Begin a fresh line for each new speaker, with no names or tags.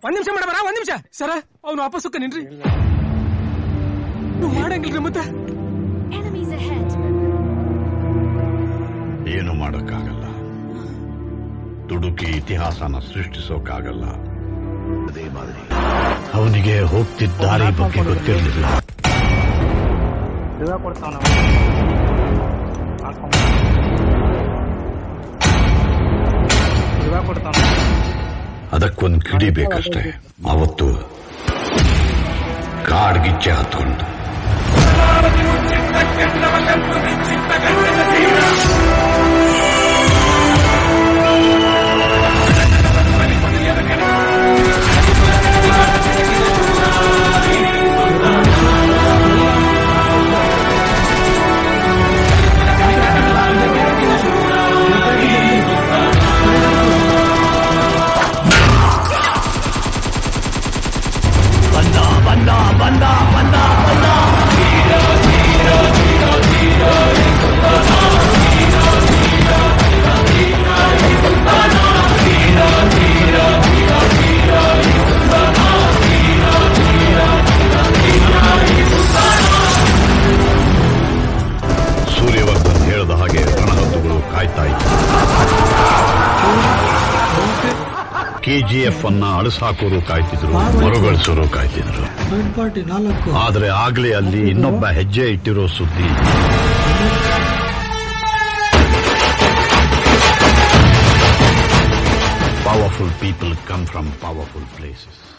ಒಂದ್ ನಿಮಿಷ ಮಾಡಬಾರ ಒಂದ್ ನಿಮಿಷ ಸರ ಅವ್ನು ವಾಪಸ್ ಸುಕ್ಕ ನಿನ್ರಿ ನೀವು ಮಾಡಂಗಿಲ್ರಿ ಮತ್ತೆ
Enemies ahead.
ಏನು ಮಾಡಕ್ಕಾಗಲ್ಲ ದುಡುಕಿ ಇತಿಹಾಸನ ಸೃಷ್ಟಿಸೋಕ್ಕಾಗಲ್ಲ ಅದೇ ಮಾದರಿ ಅವನಿಗೆ ಹೋಗ್ತಿದ್ದ ದಾರಿ ಬಗ್ಗೆ ಗೊತ್ತಿರಲಿಲ್ಲ
ಇವಾಗ ಕೊಡ್ತಾವ ನಾವು ಇವಾಗ ಕೊಡ್ತಾವ
ಅದಕ್ಕೊಂದು ಕಿಡಿ ಬೇಕಷ್ಟೇ ಅವತ್ತು ಕಾಡ್ಗಿಚ್ಚೆ ಹತ್ಕೊಂಡು ಸೂರ್ಯವರ್ಧನ್ ಹೇಳಿದ ಹಾಗೆ ರಣಹದ್ದುಗಳು ಕಾಯ್ತಾ ಇತ್ತು ಕೆಜಿಎಫ್ ಅನ್ನ ಅಳಿಸಾಕೋರು ಕಾಯ್ತಿದ್ರು ಮರುಗಳಿಸೋರು ಕಾಯ್ತಿದ್ರು
ಥರ್ಡ್ ಪಾರ್ಟಿ ನಾಲ್ಕು
ಆದ್ರೆ ಆಗ್ಲೇ ಅಲ್ಲಿ ಇನ್ನೊಬ್ಬ ಹೆಜ್ಜೆ ಇಟ್ಟಿರೋ ಸುದ್ದಿ powerful people come from powerful places